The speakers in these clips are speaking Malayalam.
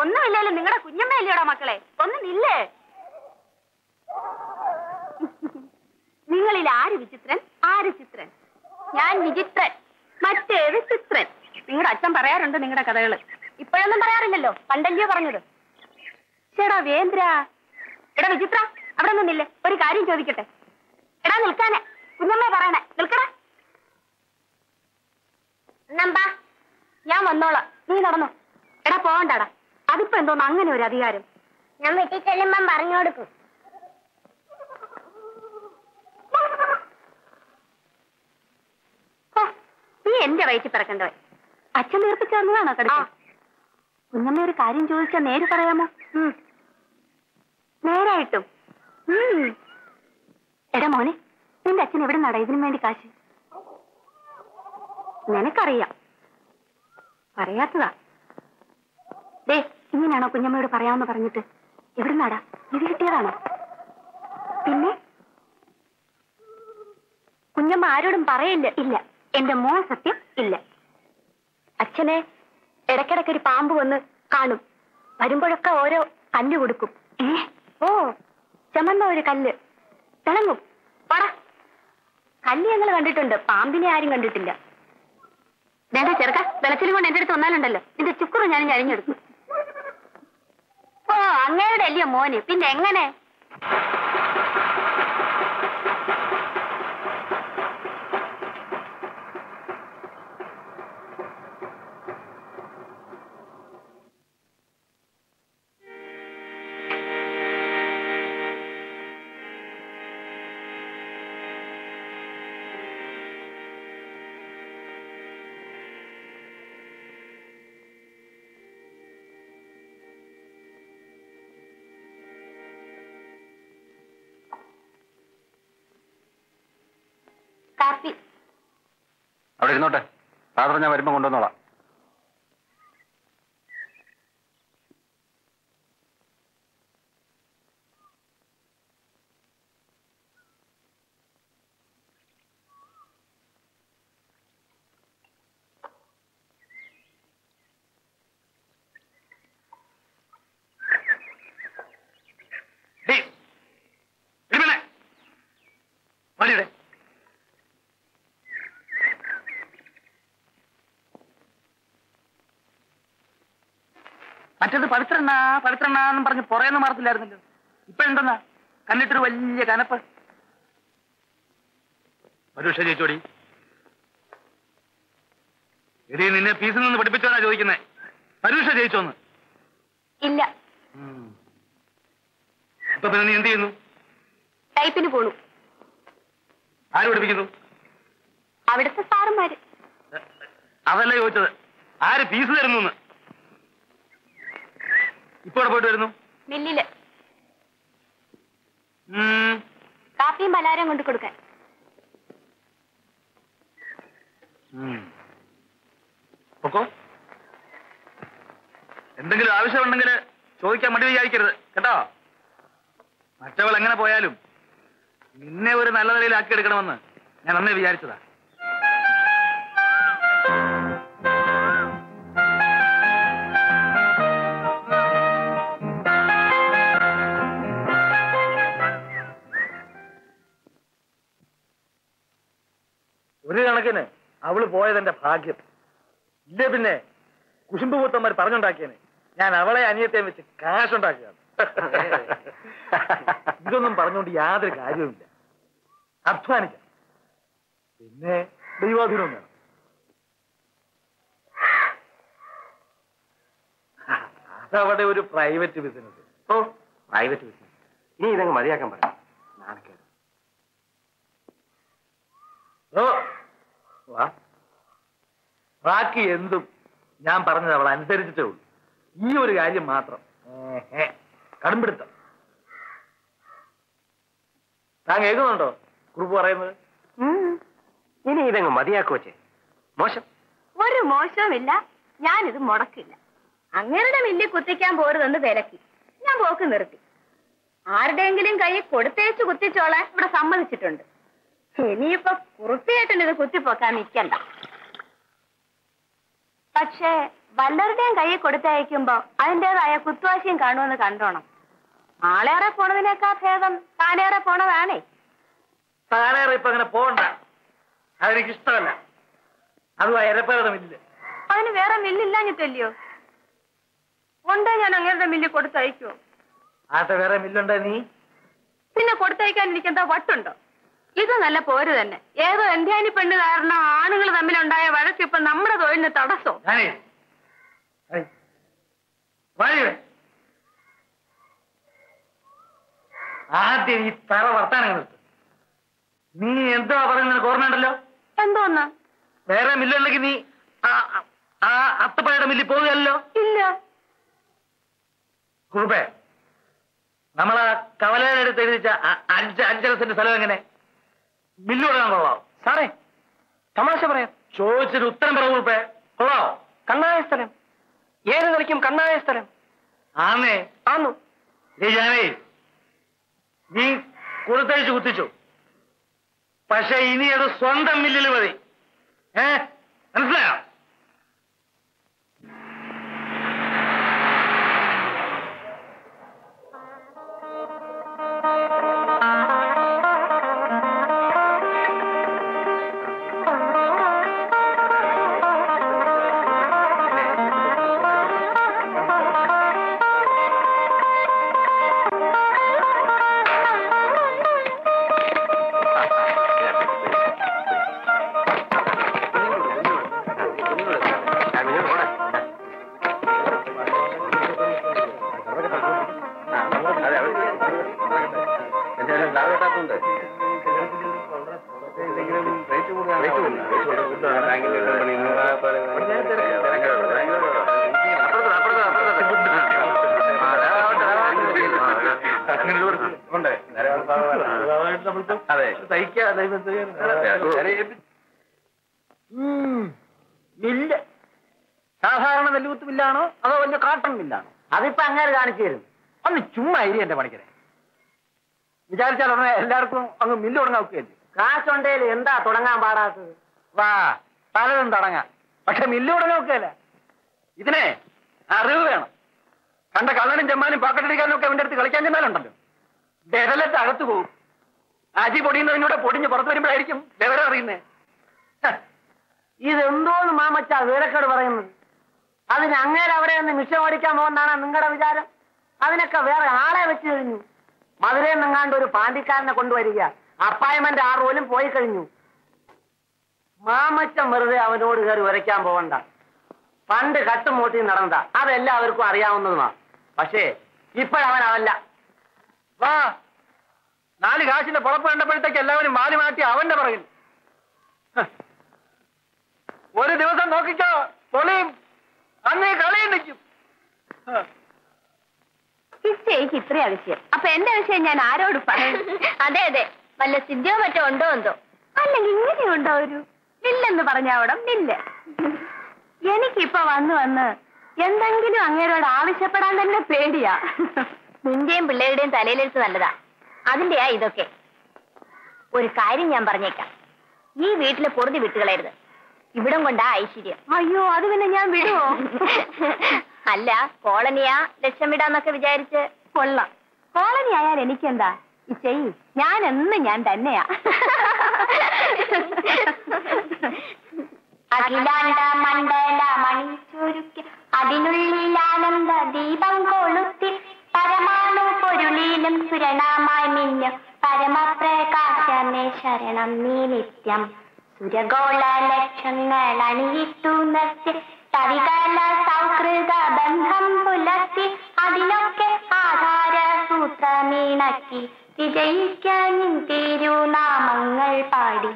ഒന്നുമില്ലല്ലോ നിങ്ങളുടെ കുഞ്ഞമ്മയല്ലയോടാ മക്കളെ ഒന്ന് നില്ലേ നിങ്ങളിൽ ആര് വിചിത്രൻ ആര് ചിത്രൻ ഞാൻ വിചിത്രൻ മറ്റേത് ചിത്രൻ നിങ്ങളുടെ അച്ഛൻ പറയാറുണ്ട് നിങ്ങളുടെ കഥകള് ഇപ്പോഴൊന്നും പറയാറില്ലല്ലോ പണ്ടല്ലയോ പറഞ്ഞത് ചേടാ വേന്ദ്ര എടാ വിചിത്ര അവിടെ നിന്നില്ലേ ഒരു കാര്യം ചോദിക്കട്ടെ എടാ നിൽക്കാനെ കുഞ്ഞമ്മേ പറയണേ നിൽക്കടാ നമ്പാ ഞാൻ വന്നോളാം നീ നടന്നോ എടാ പോവണ്ടാടാ അതിപ്പോ എന്തോന്ന് അങ്ങനെ ഒരു അധികാരം ഞാൻ വീട്ടിൽ ചെല്ലുമ്പം പറഞ്ഞു കൊടുക്കും ഹോ, നീ എന്റെ വയറ്റിൽ പിറക്കണ്ടവൻ അച്ഛൻ തീർപ്പിച്ചു തന്നതാണോ കടുക്ക കുഞ്ഞമ്മ ഒരു കാര്യം ചോദിച്ചാ നേര് പറയാമോ ഉം. നേരായിട്ടും ഉം. എടാ മോനെ നിന്റെ അച്ഛൻ എവിടെ നടാ ഇതിനു വേണ്ടി കാശ് നിനക്കറിയാം പറയാത്തതാ ദേ ഇങ്ങനെയാണോ കുഞ്ഞമ്മയോട് പറയാമെന്ന് പറഞ്ഞിട്ട് എവിടെ നടാ ഇത് കിട്ടിയതാണോ പിന്നെ കുഞ്ഞമ്മ ആരോടും പറയില്ല ഇല്ല എന്റെ മോൻ സത്യം ഇല്ല അച്ഛനെ ഇടയ്ക്കിടയ്ക്ക് ഒരു പാമ്പ് വന്ന് കാണും വരുമ്പോഴൊക്കെ ഓരോ കല്ല് കൊടുക്കും ഏ ഓ ചമന്ന ഒരു കല്ല് തിളങ്ങും പട കല്ല് ഞങ്ങൾ കണ്ടിട്ടുണ്ട് പാമ്പിനെ ആരും കണ്ടിട്ടില്ല വേണ്ട ചെറുക്ക വെളച്ചിലും കൊണ്ട് എന്റെ അടുത്ത് വന്നാലുണ്ടല്ലോ നിന്റെ ചുക്കുറു ഞാനും കഴിഞ്ഞെടുക്കും ഓ അങ്ങയുടെ അല്ലയോ മോന് പിന്നെ എങ്ങനെ കാപ്പി അവിടെ ഇരുന്നോട്ടെ ഫാദർ ഞാൻ വരുമ്പോ കൊണ്ടുവന്നോളാം ഡേയ്, ഇടിമേലെ. വാടിയുടെ. മറ്റേത് പവിത്രണ്ണ പവിത്രണ്ണ എന്നും പറഞ്ഞ് പുറയെന്ന് മാറത്തില്ലായിരുന്നല്ലോ ഇപ്പൊ എന്തെന്നാ കണ്ടിട്ടൊരു വലിയ കനപ്പ് പരുഷ ചേച്ചോടി എടി നിന്നെ ഫീസിൽ നിന്ന് പഠിപ്പിച്ചോന്നാ ചോദിക്കുന്നേ പരുഷ ജയിച്ചോന്ന് ഇല്ല ഇപ്പൊ പിന്നെ നീ എന്ത് ചെയ്യുന്നു ടൈപ്പിന് പോണു ആര് പഠിപ്പിക്കുന്നു അവിടുത്തെ സാറന്മാര് അതല്ല ചോദിച്ചത് ആര് ഫീസ് തരുന്നു ഇപ്പൊ ഇവിടെ പോയിട്ട് വരുന്നു മില്ലില് ഉം. കാപ്പിയും പലഹാരം കൊണ്ട് കൊടുക്കാൻ ഉം. പൊക്കോ എന്തെങ്കിലും ആവശ്യമുണ്ടെങ്കിൽ ചോദിക്കാൻ മടി വിചാരിക്കരുത് കേട്ടോ മറ്റവൾ എങ്ങനെ പോയാലും നിന്നെ ഒരു നല്ല നിലയിലാക്കി എടുക്കണമെന്ന് ഞാൻ അന്നേ വിചാരിച്ചതാ ഒരു കണക്കിന് അവള് പോയതെന്റെ ഭാഗ്യം ഇല്ല പിന്നെ കുശുമ്പ് പൂത്തന്മാർ പറഞ്ഞുണ്ടാക്കിയനെ ഞാൻ അവളെ അനിയത്തെ വെച്ച് കാശുണ്ടാക്കുകയാണ് ഇതൊന്നും പറഞ്ഞുകൊണ്ട് യാതൊരു കാര്യവുമില്ല അധ്വാനിക്കാം പിന്നെ ദൈവാധീനവും വേണം അതവിടെ ഒരു പ്രൈവറ്റ് ബിസിനസ് ഓ പ്രൈവറ്റ് ബിസിനസ് ഇനി ഇതങ്ങ് മതിയാക്കാൻ പറയാം നാണക്കേട് ഓ വാ ബാക്കി എന്തും ഞാൻ പറഞ്ഞത് അവൾ അനുസരിച്ചിട്ടേ ഉള്ളൂ ഈ ഒരു കാര്യം മാത്രം ഏഹേ, കടുംപിടുത്തം താൻ കേൾക്കുന്നുണ്ടോ കുറിപ്പ് പറയുന്നത് ഇനി ഇതങ്ങ് മതിയാക്കു വെച്ചേ മോശം ഒരു മോശവുമില്ല ഞാനിത് മുടക്കില്ല അങ്ങയുടെ മില്ലി കുത്തിക്കാൻ പോരുതെന്ന് വിലക്കി ഞാൻ പോക്ക് നിർത്തി ആരുടെയെങ്കിലും കൈ കൊടുത്തേച്ച് കുത്തിച്ചോളാൻ ഇവിടെ സമ്മതിച്ചിട്ടുണ്ട് ഇനിയിപ്പൊ കുറുപ്പിയേട്ടൻ ഇത് കുത്തിപ്പോക്കാൻ നിൽക്കണ്ട പക്ഷേ വല്ലവരുടെയും കയ്യിൽ കൊടുത്തയക്കുമ്പോ അതിന്റേതായ കുത്തുവാശിയും കാണുമെന്ന് കണ്ടോണം ആളേറെ പോണതിനേക്കാൾ ഭേദം താനേറെ പോണതാണേ താനേറെ ഇപ്പൊ അങ്ങനെ പോകണ്ട അതെനിക്ക് ഇഷ്ടമല്ല അതും എരപ്പേരുടെ മില്ല് അതിന് വേറെ മില്ലില്ലാഞ്ഞിട്ടല്ലയോ ഉണ്ടേ ഞാൻ അങ്ങേരുടെ മില്ലിൽ കൊടുത്തയക്കുമോ ആട്ടെ വേറെ മില്ലുണ്ടോ നീ പിന്നെ കൊടുത്തയക്കാൻ എനിക്ക് എന്താ വട്ടുണ്ടോ ഇത് നല്ല പോര് തന്നെ ഏതോ എന്ത്യാനി പെണ്ണ് കാരണം ആണുങ്ങൾ തമ്മിലുണ്ടായ വഴക്ക് ഇപ്പൊ നമ്മുടെ തൊഴിലിന് തടസ്സോ ഞാനേ ഏയ്, വാ ഇവിടെ. ആദ്യം ഈ തറ വർത്താനം നിർത്ത് നീ എന്തോ പറയുന്നത് നിനക്ക് ഓർമ്മയുണ്ടല്ലോ എന്തോന്ന് വേറെ മില്ലുണ്ടെങ്കിൽ നീ ആ- ആ- ആ അത്തപ്പഴയുടെ മില്ലിൽ പോകുകയല്ലോ ഇല്ല കുറുപ്പേ നമ്മളാ കവലയുടെ അടുത്ത് എഴുതിച്ച അ- അഞ്ച് അഞ്ചര സെന്റ് സ്ഥലം എങ്ങനെ മില്ല് തുടങ്ങാൻ കൊള്ളാം സാറേ തമാശ പറയാം ചോദിച്ചിട്ട് ഉത്തരം പറ കുറുപ്പേ കൊള്ളാം കണ്ണായ സ്ഥലം ഏത് കളിക്കും കണ്ണായ സ്ഥലം ആന്നേ ആന്നു ഈ ജാനേ നീ കൊടുത്തയച്ച് കുത്തിച്ചു പക്ഷെ ഇനി അത് സ്വന്തം മില്ലിൽ മതി ഏ മനസ്സിലായോ അതെ മില്ല് സാധാരണ നെല്ലുകുത്ത് മില്ലാണോ അതോ വലിയ കാട്ടൺ മില്ലാണോ അതിപ്പോ അങ്ങനെ കാണിച്ചു തരും ഒന്ന് ചുമ്മാ ഇരി എന്റെ പണിക്കരെ വിചാരിച്ചാൽ ഉടനെ എല്ലാവർക്കും അങ്ങ് മില്ല് തുടങ്ങാൻ ഒക്കെയല്ലേ കാശുണ്ടേല് എന്താ തുടങ്ങാൻ പാടാത്തത് വാ പലതും തുടങ്ങാം പക്ഷെ മില്ല് തുടങ്ങാൻ ഒക്കെയല്ല ഇതിനെ അറിവ് വേണം കണ്ട കള്ളനും ചെമ്മാനും പാക്കറ്റടിക്കാനും ഒക്കെ അവന്റെ അടുത്ത് കളിക്കാൻ ചെന്നാലുണ്ടല്ലോ വിരലത്ത് അകത്ത് പോകും അജി പൊടിയുന്നതിനൂടെ പൊടിഞ്ഞ് പുറത്തു വരുമ്പോഴായിരിക്കും വിവരം അറിയുന്നേ ഇതെന്തോന്ന് മാമച്ച വിവരക്കേട് പറയുന്നത് അതിന് അങ്ങേരെ അവിടെ ഒന്ന് മിഷം ഓടിക്കാൻ പോകുന്നതാണ് നിങ്ങളുടെ വിചാരം അതിനൊക്കെ വേറെ ആളെ വെച്ച് കഴിഞ്ഞു മധുരയിൽ നിങ്ങാണ്ട് ഒരു പാണ്ടിക്കാരനെ കൊണ്ടുവരിക അപ്പായ്മെന്റ് ആ റോലും പോയി കഴിഞ്ഞു മാമച്ചൻ വെറുതെ അവനോട് കയറി ഉരയ്ക്കാൻ പോകണ്ട പണ്ട് കട്ടുമൂട്ടി നടന്നതാ അതെല്ലാവർക്കും അറിയാവുന്നതുമാ പക്ഷേ ഇപ്പോഴവൻ അവല്ല വാ നാല് കാശിന്റെ പുറപ്പ് കണ്ടപ്പോഴത്തേക്ക് എല്ലാവരും മാറി മാറ്റി അവന്റെ പുറകിൽ ഹ. ഒരു ദിവസം നോക്കിക്കോ പൊളിയും അന്ന് ഈ കളിയും നിൽക്കും ഹ. എനിക്ക് ഇത്രയും അതിശയം അപ്പൊ എന്റെ വിഷയം ഞാൻ ആരോട് പറയും അതെ അതെ വല്ല സിദ്ധിയോ മറ്റോ ഉണ്ടോ എന്തോ അല്ലെങ്കിൽ ഇങ്ങനെയുണ്ടോ ഒരു ഇല്ലെന്ന് പറഞ്ഞ അവിടെ ഇല്ല എനിക്കിപ്പൊ വന്ന് വന്ന് എന്തെങ്കിലും അങ്ങേരോട് ആവശ്യപ്പെടാൻ തന്നെ പേടിയാ നിന്റെയും പിള്ളേരുടെയും തലയിലെടുത്ത് നല്ലതാ അതിന്റെയാ ഇതൊക്കെ ഒരു കാര്യം ഞാൻ പറഞ്ഞേക്കാം ഈ വീട്ടിലെ പൊറുതി വിട്ടുകളയരുത് ഇവിടം കൊണ്ടാ ഐശ്വര്യം അയ്യോ അത് പിന്നെ ഞാൻ വിടുവോ അല്ല കോളനിയാ ലക്ഷം വിടാന്നൊക്കെ വിചാരിച്ച് കൊള്ളാം കോളനി ആയാൽ എനിക്കെന്താ ഈ ചെയ് ഞാൻ എന്നും ഞാൻ തന്നെയാ അഖിലാണ്ട മണ്ഡല മണി ചുരുക്കി അതിനുള്ളിൽ ആനന്ദ ദീപം കൊളുത്തി പരമാണു പൊരുളിലും സുരണമായി മിന്നും പരമപ്രകാശമേ ശരണം നീ നിത്യം സുരഗോള ലക്ഷങ്ങൾ അണിയിട്ടു നിർത്തി കവികല സൗഹൃദ ബന്ധം പുലർത്തി അതിനൊക്കെ ആധാര സൂത്രമീണക്കി വിജയിക്കാൻ തിരുനാമങ്ങൾ പാടി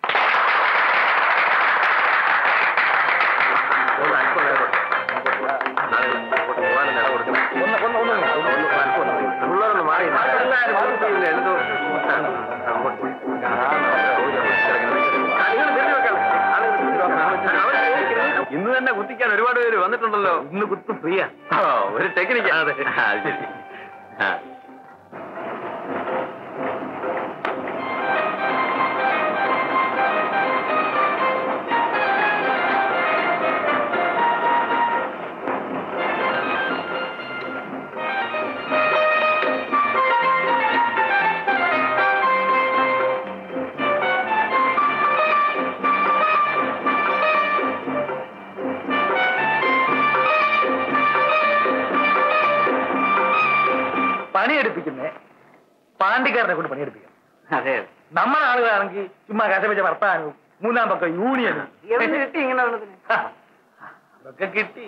പിള്ളേരൊന്ന് മാറി എന്തോ ഇന്ന് തന്നെ കുത്തിക്കാൻ ഒരുപാട് പേര് വന്നിട്ടുണ്ടല്ലോ ഇന്ന് കുത്തും ഫ്രീയാ ഒരു ടെക്നിക്ക് അതെ ശരി ആ പണിയെടുപ്പിക്കുന്നേ പാണ്ടിക്കാരനെ കൊണ്ട് പണിയെടുപ്പിക്കണം അതെ നമ്മുടെ ആളുകളാണെങ്കിൽ ചുമ്മാ കശപിച്ച വർത്താനവും മൂന്നാം പക്കം യൂണിയനും കിട്ടി ഇങ്ങനെ ആ, അതൊക്കെ കിട്ടി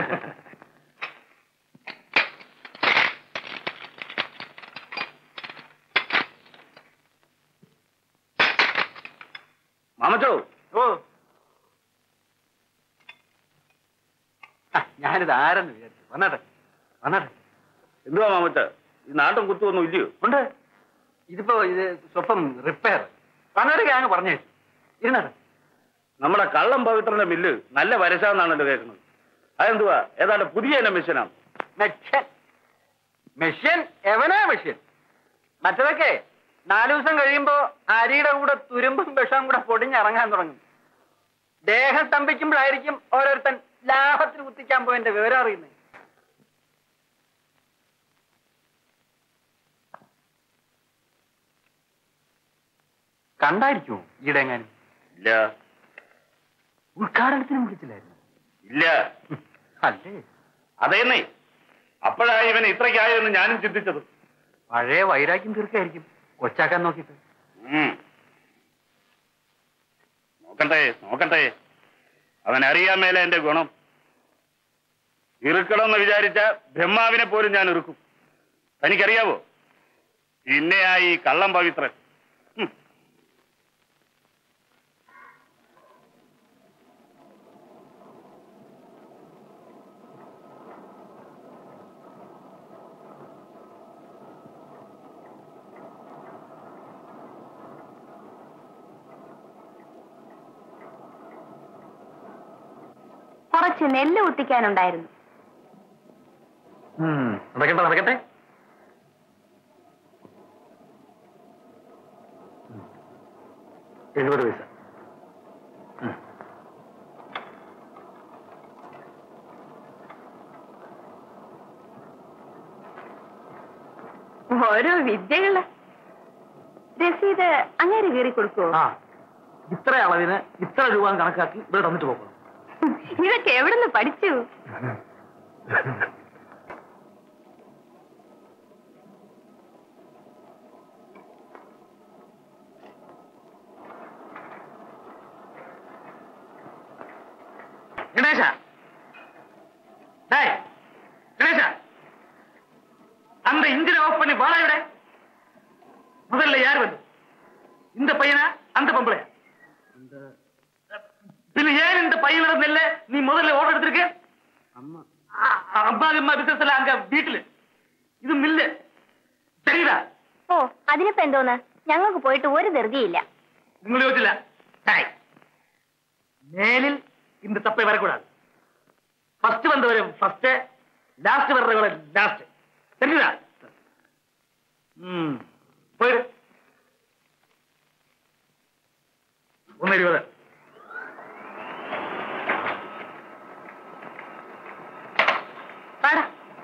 മാമച്ചോ ഓ ആ, ഞാനിത് ആരെന്ന് വിചാരിച്ചു വന്നാട്ടെ വന്നാട്ടെ എന്തുവാ മാമച്ച ഈ നാട്ടും കുത്തുവൊന്നും ഇല്ലയോ ഉണ്ട് ഇതിപ്പോ ഇത് സ്വപ്പം റിപ്പയർ വന്നൊരു ഗ്യാങ് പറഞ്ഞു ഇരുന്നാട്ടെ നമ്മുടെ കള്ളം പവിത്രന്റെ മില്ല് നല്ല വരശാന്നാണല്ലോ കേൾക്കുന്നത് അതെന്തുവാ ഏതാണ്ട് പുതിയ ഇനം മെഷീനാണ് മെഷ്യൻ മെഷ്യൻ എവനാ മെഷ്യൻ മറ്റതൊക്കെ നാലു ദിവസം കഴിയുമ്പോ അരിയുടെ കൂടെ തുരുമ്പും വിഷവും കൂടെ പൊടിഞ്ഞിറങ്ങാൻ തുടങ്ങും ദേഹം സ്തംഭിക്കുമ്പോഴായിരിക്കും ഓരോരുത്തൻ ലാഭത്തിൽ കുത്തിക്കാൻ പോയതിന്റെ വിവരം അറിയുന്നത് കണ്ടായിരിക്കുമോ ഈടെ എങ്ങാനും ഇല്ല ഉദ്ഘാടനത്തിനും വിളിച്ചില്ലായിരുന്നു ഇല്ല അല്ലേ അതേന്നേ അപ്പോഴാണ് ഇവൻ ഇത്രയ്ക്കായെന്ന് ഞാനും ചിന്തിച്ചത് പഴയ വൈരാഗ്യം തീർക്കായിരിക്കും കൊച്ചാക്കാൻ നോക്കിയിട്ട് ഉം. നോക്കട്ടെ നോക്കട്ടെ അവൻ അറിയാൻ മേലെ എന്റെ ഗുണം ഇറുക്കണമെന്ന് വിചാരിച്ച ബ്രഹ്മാവിനെ പോലും ഞാൻ ഇറുക്കും തനിക്കറിയാവോ പിന്നെയാ ഈ കള്ളം പവിത്രൻ ഉം. കുറച്ച് നെല്ല് കുത്തിക്കാനുണ്ടായിരുന്നു നടക്കട്ടെ നടക്കട്ടെ എഴുപത് പൈസ ഓരോ വിദ്യകള് രസീത് അങ്ങേര് കീറി കൊടുക്കുവോ ആ ഇത്ര അളവിന് ഇത്ര രൂപ എന്ന് കണക്കാക്കി ഇവിടെ തന്നിട്ട് പോകണം ഇതൊക്കെ എവിടുന്ന് പഠിച്ചു கணேஷா டேய் கணேஷா அந்த இன்ஜினை ஆஃப் பண்ணி பாலா விட முதல்ல யார் வந்து இந்த பையனா அந்த பொம்பளையா பின்ன ஏன் இந்த பையன் இருந்தில்ல நீ முதல்ல ஓட எடுத்திருக்க അമ്മ அ- அம்மா அம்மா பிசினஸ்ல அங்க வீட்டுல இது மில்லு தெரியுதா ഓ അതിനിപ്പോ എന്തോന്ന് ഞങ്ങൾക്ക് പോയിട്ട് ഒരു ധൃതിയില്ല നിങ്ങൾ യോജിച്ചില്ല டேய், மேலில் இந்த தப்பை வரக்கூடாது ஃபர்ஸ்ட் வந்தவரு ஃபர்ஸ்ட் லாஸ்ட் வர்றவங்க லாஸ்ட் தெரியுதா ம் போயிடு ஒன்னு இருபது വാടാ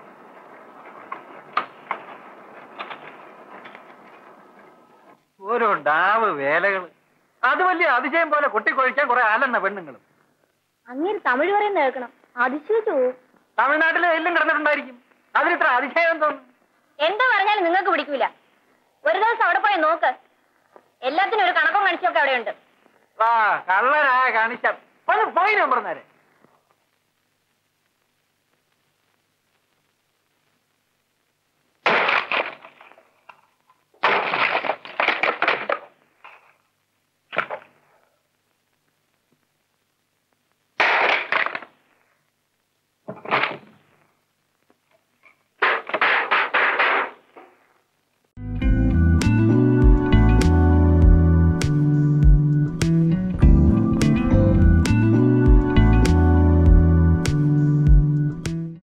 ഓരോ ഡാവ് വേലകൾ അത് വലിയ അതിശയം പോലെ കൊട്ടിക്കൊഴിക്കാൻ കുറെ ആലെന്ന പെണ്ണുങ്ങളും അങ്ങേര് തമിഴ് പറയുന്ന കേൾക്കണം അതിശയിച്ചു പോവും. തമിഴ്നാട്ടിലെ എല്ലാം കിടന്നിട്ടുണ്ടായിരിക്കും അതിനിത്ര അതിശയം തോന്നുന്നു എന്ത് പറഞ്ഞാലും നിങ്ങൾക്ക് പിടിക്കൂല ഒരു ദിവസം അവിടെ പോയി നോക്ക് എല്ലാത്തിനും ഒരു കണക്കും മനുഷ്യമൊക്കെ അവിടെയുണ്ട് വാ കള്ളനാ കാണിച്ച ഒന്ന് പോയി ഞാൻ പറഞ്ഞേരെ